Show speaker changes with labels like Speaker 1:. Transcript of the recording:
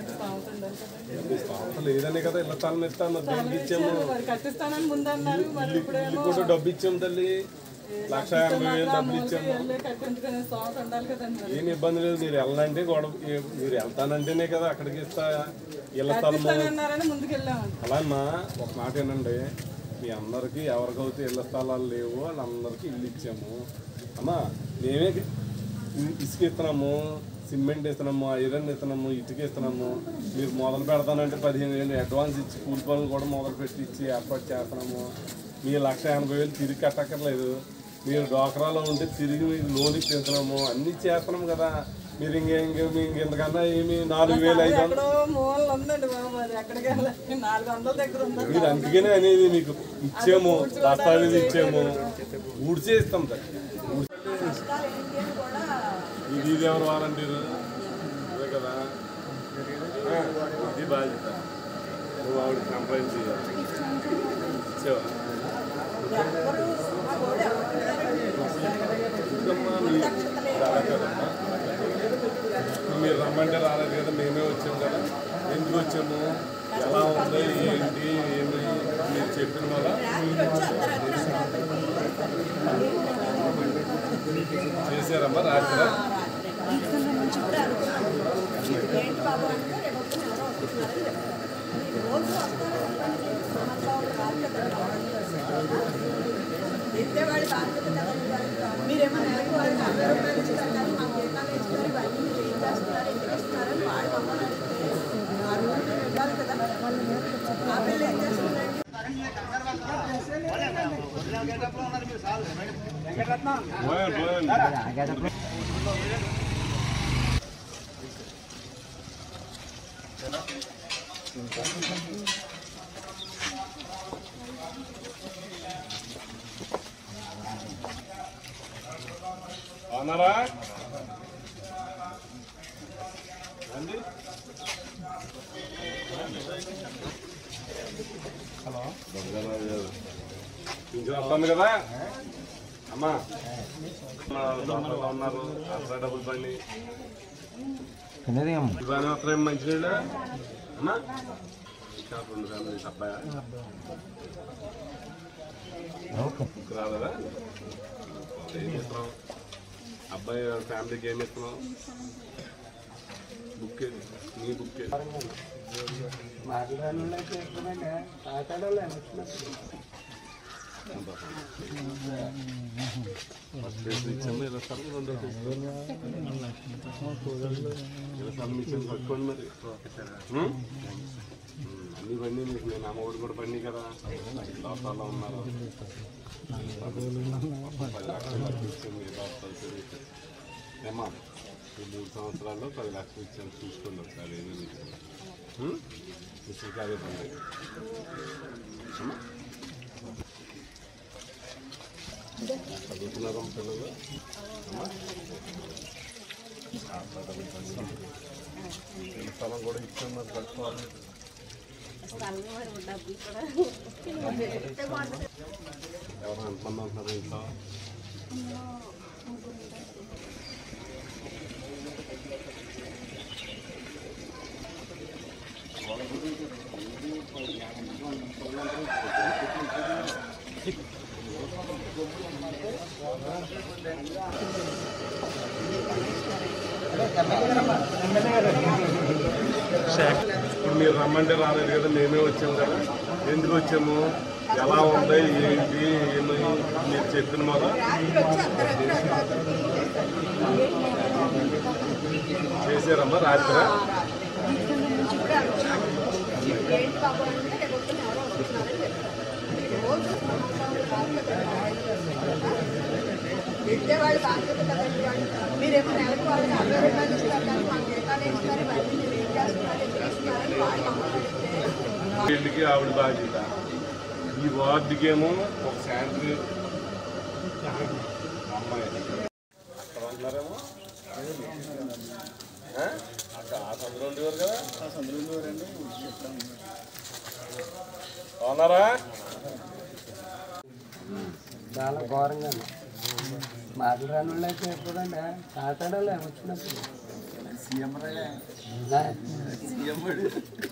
Speaker 1: స్థామత ఉండాలి కదండి.
Speaker 2: మీ స్థామత లేదనే కదా ఇళ్ళ స్థలం ఇస్తాను దేనికి ఇచ్చాము
Speaker 1: మరి కట్టిస్తానని ముందు అన్నారు మరి
Speaker 2: ఇల్లు
Speaker 1: ఇప్పుడేమో
Speaker 2: కూడా డబ్బు ఇచ్చాము తల్లి లక్ష ఎనభై వేలు డబ్బులు ఇచ్చాము
Speaker 1: వెళ్ళి కట్టించుకునే స్థామత ఉండాలి కదండి మరి.
Speaker 2: ఏం ఇబ్బంది లేదు మీరు వెళ్ళాలంటే గొడవ ఏ- మీరు వెళ్తానంటేనే కదా అక్కడికి ఇస్తా ఇళ్ళ స్థలము
Speaker 1: కట్టిస్తానన్నారని ముందుకు వెళ్ళామండి
Speaker 2: అలా అమ్మా ఒక మాట ఏంటండి మీ అందరికీ ఎవరికైతే ఇళ్ళ స్థలాలు లేవు వాళ్ళందరికీ ఇల్లు ఇచ్చాము అమ్మా మేమే ఇ- ఇసుక ఇస్తున్నాము సిమెంట్ ఇస్తున్నాము ఐరన్ ఇస్తున్నాము ఇటుక ఇస్తున్నాము మీరు మొదలు పెడతానంటే పదిహేను వేలు అడ్వాన్స్ ఇచ్చి కూలి పనులు కూడా మొదలు పెట్టి ఇచ్చి ఏర్పాటు చేస్తున్నాము మీ లక్ష ఎనభై వేలు తిరిగి కట్టక్కర్లేదు మీరు డోకరాలో ఉంటే తిరిగి మీకు లోన్ ఇప్పిస్తున్నాము అన్నీ చేస్తున్నాము కదా మీరు ఇంకే ఇంకే మీకు ఇంతకన్నా ఏమి నాలుగు వేలు ఐదు వందలు
Speaker 1: ఎక్కడో మూల ఉందండి బాబు అది ఎక్కడికి వెళ్ళాలి నాలుగు వందల దగ్గర ఉందండి
Speaker 2: మీరు అందుకనే అనేది మీకు ఇచ్చాము దస్తావేజ్ ఇచ్చాము ఊడ్చే ఇస్తాం సార్ ఇది ఇది ఎవరు వాలంటీర్ అదే కదా ఆ, ఇది బాధ్యత నువ్వు ఆవిడ కంప్లైంట్ చేయాలి ఇచ్చావా ఇంకమ్మా మీ- అలా కదమ్మా. మీరు రమ్మంటే రాలేదు కదా మేమే వచ్చాము కదా ఎందుకు వచ్చాము ఎలా ఉంది ఏంటి ఏమి మీరు చెప్పిన వల్ల చేశారమ్మా రాత్రి
Speaker 3: ఏంటి బాబు అంటే రేపు పొద్దున్న ఎవరో వస్తున్నారని చెప్పారు రోజు వస్తారు సంవత్సరం కాదు కదా ఎత్తేవాడి బాధ్యత కదా మీరేమో నెలకు వాళ్ళకి అరవై రూపాయలు ఇస్తారు కానీ మాకు జీతాలు ఇస్తారు ఇవన్నీ మీరు ఏం చేస్తున్నారు ఎందుకు ఇస్తున్నారని వాడు మమ్మల్ని అడిగితే ఆ రూల్ మేము ఇవ్వాలి కదా ఆ పిల్లలు ఏం చేస్తున్నారండి
Speaker 2: పోయాను, పోయాను. అన్నారా రండి. హలో పింఛన్ వస్తుంది కదా అమ్మా మా డాక్టర్లు ఉన్నారు అసలు డబ్బులు పండి ఇవన్నీ వస్తున్నాయి మంచినీళ్ళు అమ్మా ఇంకా రెండు ఫ్యామిలీస్ అబ్బాయా రాలేదా ఏం ఇస్తున్నాం అబ్బాయి ఫ్యామిలీకి ఏమి ఇస్తున్నాం బుక్ ఏది? నీ బుక్ ఏది? ఫస్ట్ డేస్ ఇచ్చాము ఇలా సరుకు రెండో డేస్ ఇలా సరుకు ఇచ్చాము పట్టుకోండి మరి ఉం? ఉం, అన్ని బండి మీకు నేను అమ్మఒడి కూడా బండి కదా డాక్టర్లో ఉన్నారు పది లక్షలు వరకు ఇచ్చాము ఏ డాక్టర్ తెలియదు ఏమా ఈ మూడు సంవత్సరాల్లో పది లక్షలు ఇచ్చాము చూసుకోండి ఒకసారి ఏమేమి ఇచ్చాము ఇసుక అదే పండుగ అమ్మా చదువుతున్నారా పిల్లలు అమ్మా ఈ స్థలం కూడా ఇచ్చాం మరి కట్టుకోవాలి ఎవరు ఎంతమంది ఉంటున్నారు ఇంట్లో ఇప్పుడు మీరు రమ్మంటే రాలేదు కదా మేమే వచ్చాము కదా ఎందుకు వచ్చాము ఎలా ఉంది ఏంటి ఏమి మీరు చెప్పిన మొద చేశారమ్మా రాత్రి
Speaker 3: ఏంటి బాబు అంటే రేపు పొద్దున్న ఎవరో వస్తున్నారని చెప్పారు రోజు సంవత్సరం కాదు కదా ఎత్తేవాడి బాధ్యత కదండి వాడు మీరేమో నెలకు వాళ్ళకి అరవై రూపాయలు ఇస్తారు కానీ మాకు జీతాలు ఇస్తారు ఇవన్నీ మీరు ఏం చేస్తున్నారు ఎందుకు ఇస్తున్నారని వాడు మమ్మల్ని అడిగితే
Speaker 2: వీళ్ళకి ఆవిడ బాధ్యత ఈ వార్డుకి ఏమో ఒక శాంతి అమ్మాయి అక్కడ ఉంటున్నారేమో ఆ? అక్కడ ఆ సందులో ఉండేవారు కదా అవునారా
Speaker 4: చాలా ఘోరంగా ఉంది. మాటలు రాని వాళ్ళు అయితే ఎప్పుడంటే మాట్లాడాలి వచ్చినప్పుడు సీఎం రాలే
Speaker 5: నా-
Speaker 4: సీఎం